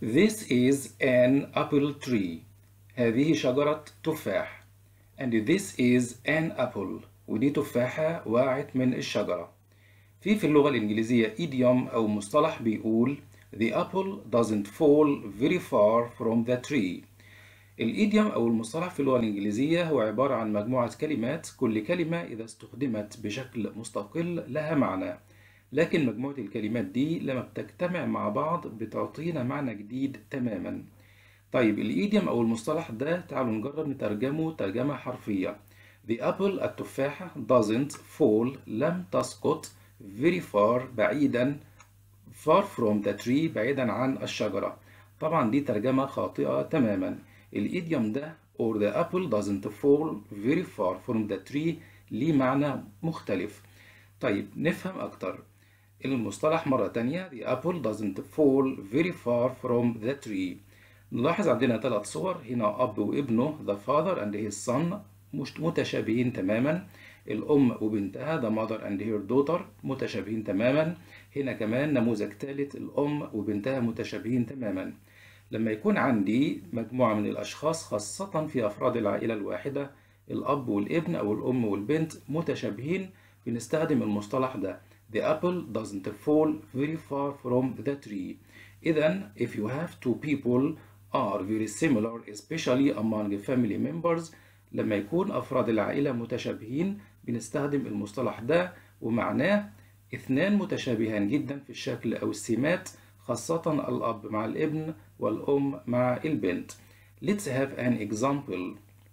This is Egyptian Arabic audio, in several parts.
This is an apple tree. هذه شجرة تفاح. And this is an apple. ودي تفاحة وقعت من الشجرة. في في اللغة الإنجليزية idiom أو مصطلح بيقول The apple doesn't fall very far from the tree. الإيديوم أو المصطلح في اللغة الإنجليزية هو عبارة عن مجموعة كلمات كل كلمة إذا استخدمت بشكل مستقل لها معنى لكن مجموعة الكلمات دي لما بتجتمع مع بعض بتعطينا معنى جديد تماما طيب الإيديوم أو المصطلح ده تعالوا نجرب نترجمه ترجمة حرفية The apple التفاحة doesn't fall لم تسقط very far بعيدا far from the tree بعيدا عن الشجرة طبعا دي ترجمة خاطئة تماما الإيديوم ده or the apple doesn't fall very far from the tree ليه معنى مختلف طيب نفهم أكتر المصطلح مرة تانية the apple doesn't fall very far from the tree نلاحظ عندنا ثلاث صور هنا أب وابنه the father and his son مش متشابهين تماما الأم وبنتها the mother and her daughter متشابهين تماما هنا كمان نموذج ثالث الأم وبنتها متشابهين تماما لما يكون عندي مجموعة من الأشخاص خاصة في أفراد العائلة الواحدة الأب والابن أو الأم والبنت متشابهين بنستخدم المصطلح ده The apple doesn't fall very far from the tree إذا if you have two people are very similar especially among family members لما يكون أفراد العائلة متشابهين بنستخدم المصطلح ده ومعناه اثنان متشابهان جدا في الشكل أو السمات خاصة الأب مع الابن والأم مع البنت. Let's have an example.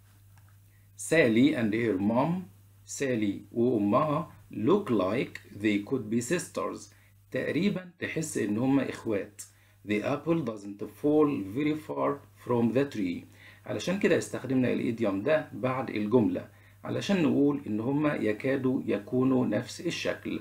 Sally and her mom, سالي وأمها look like they could be sisters. تقريبا تحس إن هما إخوات. The apple doesn't fall very far from the tree. علشان كده استخدمنا الإيديوم ده بعد الجملة علشان نقول إن هما يكادوا يكونوا نفس الشكل.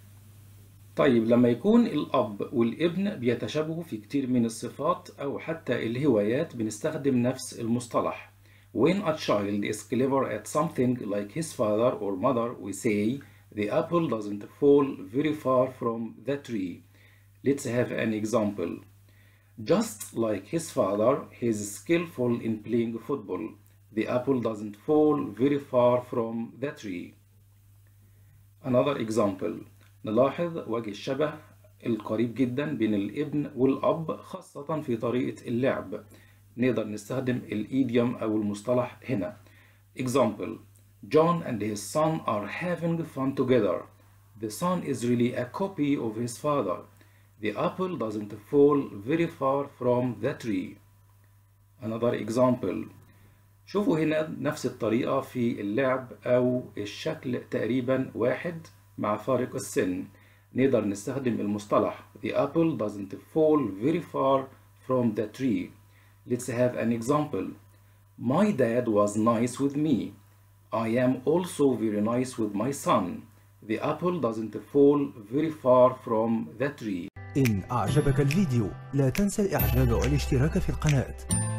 طيب لما يكون الأب والابن بيتشابهوا في كتير من الصفات أو حتى الهوايات بنستخدم نفس المصطلح. When a child is clever at something like his father or mother, we say the apple doesn't fall very far from the tree. Let's have an example. Just like his father, he is skillful in playing football. The apple doesn't fall very far from the tree. Another example. نلاحظ وجه الشبه القريب جدا بين الابن والأب خاصة في طريقة اللعب نقدر نستخدم الإيديوم أو المصطلح هنا Example John and his son are having fun together The son is really a copy of his father The apple doesn't fall very far from the tree Another example شوفوا هنا نفس الطريقة في اللعب أو الشكل تقريبا واحد مع فارق السن نقدر نستخدم المصطلح The apple doesn't fall very far from the tree Let's have an example My dad was nice with me I am also very nice with my son The apple doesn't fall very far from the tree إن أعجبك الفيديو لا تنسى الإعجاب والاشتراك في القناة